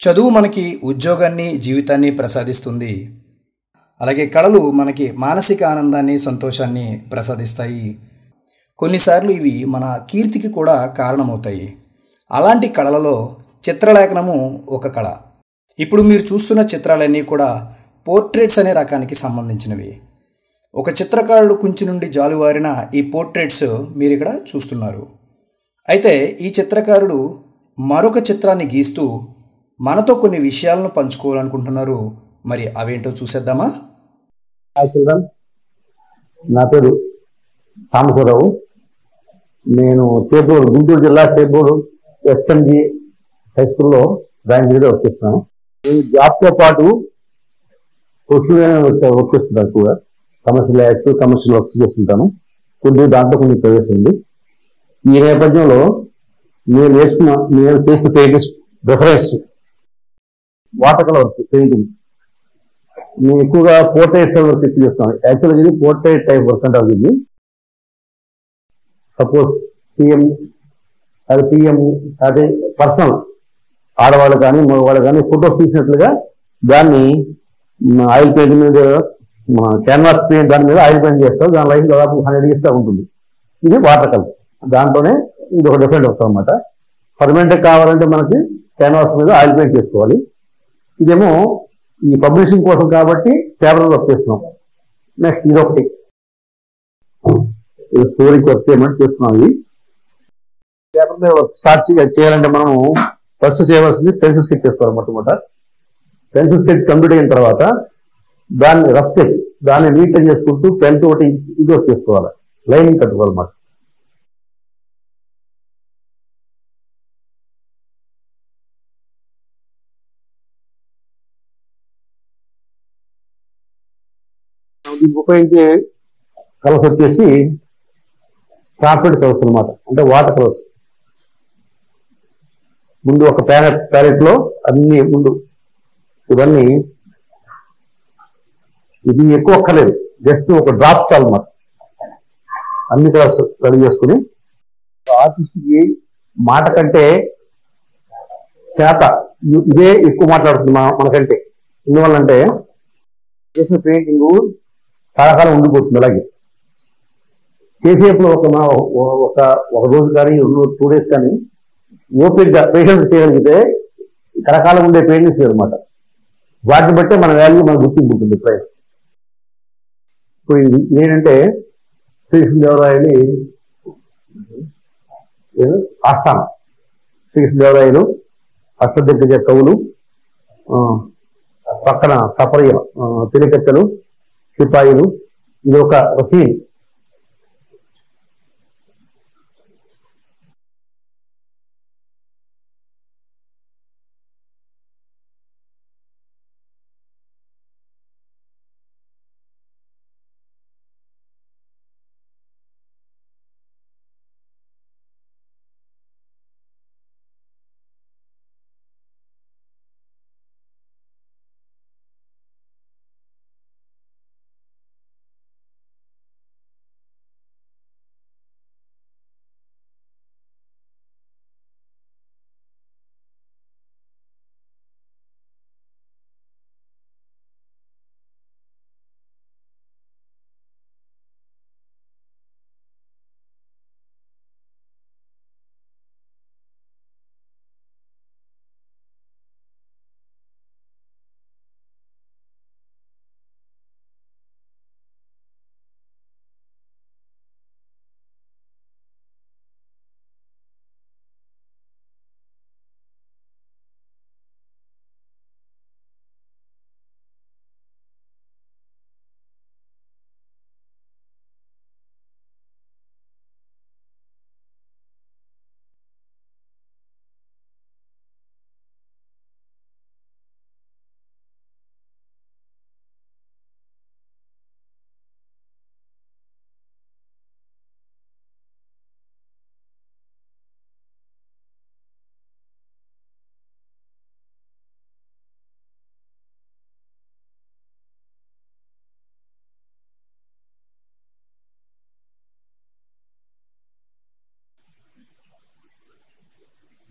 చదువు మనకి ఉద్యోగాన్ని జీవితాన్ని ప్రసాదిస్తుంది అలాగే కళలు మనకి మానసిక ఆనందాన్ని సంతోషాన్ని ప్రసాదిస్తాయి కొన్నిసార్లు ఇవి మన కీర్తికి కూడా కారణమవుతాయి అలాంటి కళలలో చిత్రలేఖనము ఒక కళ ఇప్పుడు మీరు చూస్తున్న చిత్రాలన్నీ కూడా పోర్ట్రేట్స్ అనే రకానికి సంబంధించినవి ఒక చిత్రకారుడు కుంచి నుండి జాలువారిన ఈ పోర్ట్రేట్స్ మీరు ఇక్కడ చూస్తున్నారు అయితే ఈ చిత్రకారుడు మరొక చిత్రాన్ని గీస్తూ మనతో కొన్ని విషయాలను పంచుకోవాలనుకుంటున్నారు మరి అవేంటో చూసేద్దామా హాయ్ చిల్డ్రన్ నా పేరు సాంబశివరావు నేను చేపూరు గుంటూరు జిల్లా చేపూరు ఎస్ఎంజి హై స్కూల్లో డ్రాయింగ్ లీడర్ వర్క్ చేస్తున్నాను నేను జాబ్తో పాటు ప్రొఫెషనల్ వర్క్ చేస్తున్నాను ఎక్కువగా కమర్షియల్ యాక్ట్స్ కమర్షియల్ వర్క్స్ చేస్తుంటాను కొద్దిగా దాంట్లో కొంచెం ప్రవేశం ఉంది ఈ నేపథ్యంలో నేను నేర్చుకున్న నేను చేసిన paintings reference water colour painting నేను ఎక్కువగా పోర్ట్రేట్స్ వర్క్ ఎక్కువ చేస్తాను యాక్చువల్గా ఇది పోర్ట్రేట్ టైప్ వర్క్ అంటారు ఇది సపోజ్ సీఎం అది పిఎం అదే పర్సనల్ ఆడవాళ్ళు కానీ మగవాళ్ళు కానీ ఫోటోస్ తీసినట్లుగా దాన్ని ఆయిల్ పెయింట్ మీద క్యాన్వాస్ పెయింట్ దాని మీద ఆయిల్ పెయింట్ చేస్తారు దాని లైఫ్ దాదాపు హండ్రెడ్ ఇయర్స్ ఉంటుంది ఇది వాటర్ కలర్ దాంట్లోనే ఇది ఒక డిఫరెంట్ వస్తుంది అనమాట పర్మనెంట్ కావాలంటే మనకి క్యాన్వాస్ మీద ఆయిల్ పెయింట్ చేసుకోవాలి ఇదేమో ఈ పబ్లిషింగ్ కోసం కాబట్టి పేపర్ వర్క్ చేస్తున్నాం నెక్స్ట్ ఇది ఒకటి స్టోరీకి వర్క్ చేయమని చేస్తున్నాం ఇది పేపర్ మీద వర్క్ స్టార్ట్ చేయాలంటే మనము ఫస్ట్ చేయవలసింది పెన్సిల్ స్కెచ్ చేసుకోవాలి మొట్టమొదట పెన్సిల్ స్కెచ్ కంప్లీట్ అయిన తర్వాత దాన్ని రఫ్ స్కెచ్ దాన్ని నీట్ చేసుకుంటూ పెన్ తోటి ఇది వర్క్ చేసుకోవాలి లైనింగ్ కట్టుకోవాలన్నమాట దీనికి ఉపయోగించే కలర్స్ వచ్చేసి ట్రాన్స్పరెంట్ కలర్స్ అన్నమాట అంటే వాటర్ కలర్స్ ముందు ఒక ప్యారెట్ ప్యారెట్ లో అన్ని ముందు ఇవన్నీ ఇది ఎక్కువ అక్కర్లేదు జస్ట్ ఒక డ్రాప్ చాలు అన్నమాట అన్ని కలర్స్ రెడీ చేసుకుని ఆర్టిస్ట్కి మాట కంటే చేత ఇ- ఇదే ఎక్కువ మాట్లాడుతుంది మన- మనకంటే ఎందువల్లంటే చేసిన పెయింటింగ్ చాలా కాలం ఉండిపోతుంది అలాగే చేసేప్పుడు ఒక మన- ఒక ఒక రోజు కానీ టూ డేస్ కానీ ఓపిక్గా పేషెన్స్ చేయగలిగితే కరకాలం ఉండే పెయింటింగ్స్ అనమాట వాటిని బట్టే మన వాల్యూ మన గుర్తింపు ఉంటుంది ప్రైస్ ఇప్పుడు ఇది ఏంటంటే శ్రీకృష్ణదేవరాయలు ఏదో ఆస్థానం శ్రీకృష్ణదేవరాయలు అష్టదిగ్గజ కవులు ఆ, పక్కన సపర్య తిరికత్తెలు సిపాయిలు ఇది ఒక సీన్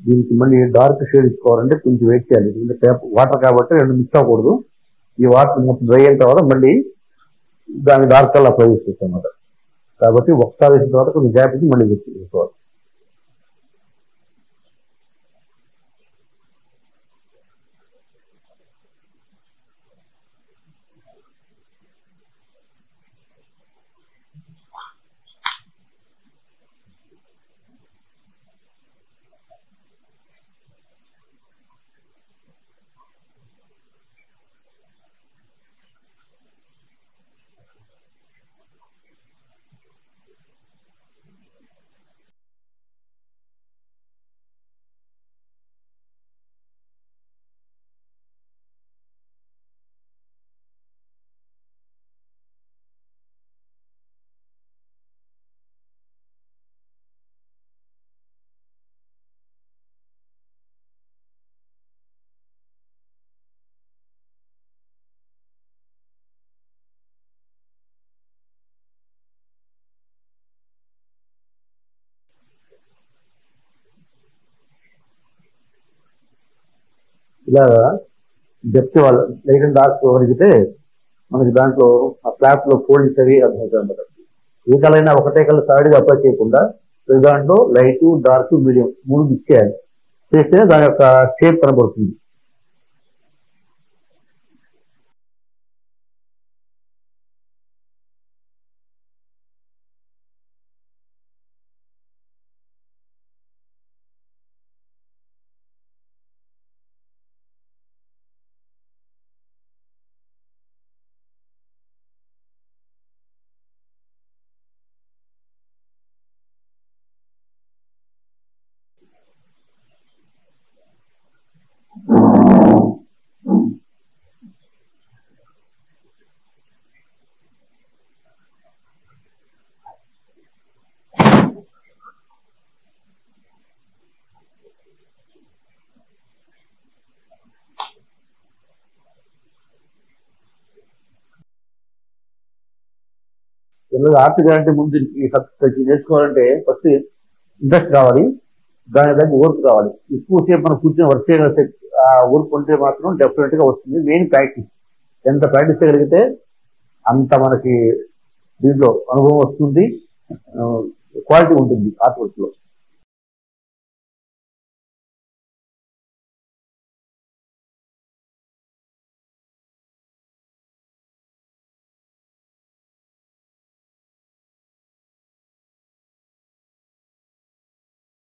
దీనికి మళ్ళీ డార్క్ షేడ్ ఇచ్చుకోవాలంటే కొంచెం వెయిట్ చేయాలి ఎందుకంటే పేపర్ వాటర్ కాబట్టి రెండు మిక్స్ అవ్వకూడదు ఈ వాటర్ మొత్తం డ్రై అయిన తర్వాత మళ్ళీ దాని డార్క్ కలర్ అప్లై చేసుకోవచ్చు అన్నమాట కాబట్టి ఒకసారి వేసిన తర్వాత కొంచెం గ్యాప్ ఇచ్చి మళ్ళీ చేసుకోవాలి ఇలాగా డెప్త్ వాళ్ళ లైట్ అండ్ డార్క్ వరిగితే మనకి దాంట్లో ఆ ఫ్లాప్ లో ఫోల్డ్స్ అవి అర్థమవుతాయి అన్నమాట ఏ కలర్ అయినా ఒకటే కలర్ సాడిగా అప్లై చేయకుండా ప్రతి దాంట్లో లైట్ డార్క్ మీడియం మూడు మిక్స్ చేయాలి చేస్తేనే దాని యొక్క షేప్ కనబడుతుంది పిల్లలు ఆర్ట్ గ్యారంటీ ముందు ఈ సబ్జెక్ట్ నేర్చుకోవాలంటే ఫస్ట్ ఇంట్రెస్ట్ కావాలి దాని దగ్గర ఓర్పు కావాలి ఎక్కువసేపు మనం కూర్చొని వర్క్ చేయగలిగితే ఆ ఓర్పు ఉంటే మాత్రం డెఫినెట్ గా వస్తుంది మెయిన్ ప్రాక్టీస్ ఎంత ప్రాక్టీస్ చేయగలిగితే అంత మనకి దీంట్లో అనుభవం వస్తుంది క్వాలిటీ ఉంటుంది ఆర్ట్ వర్క్ లో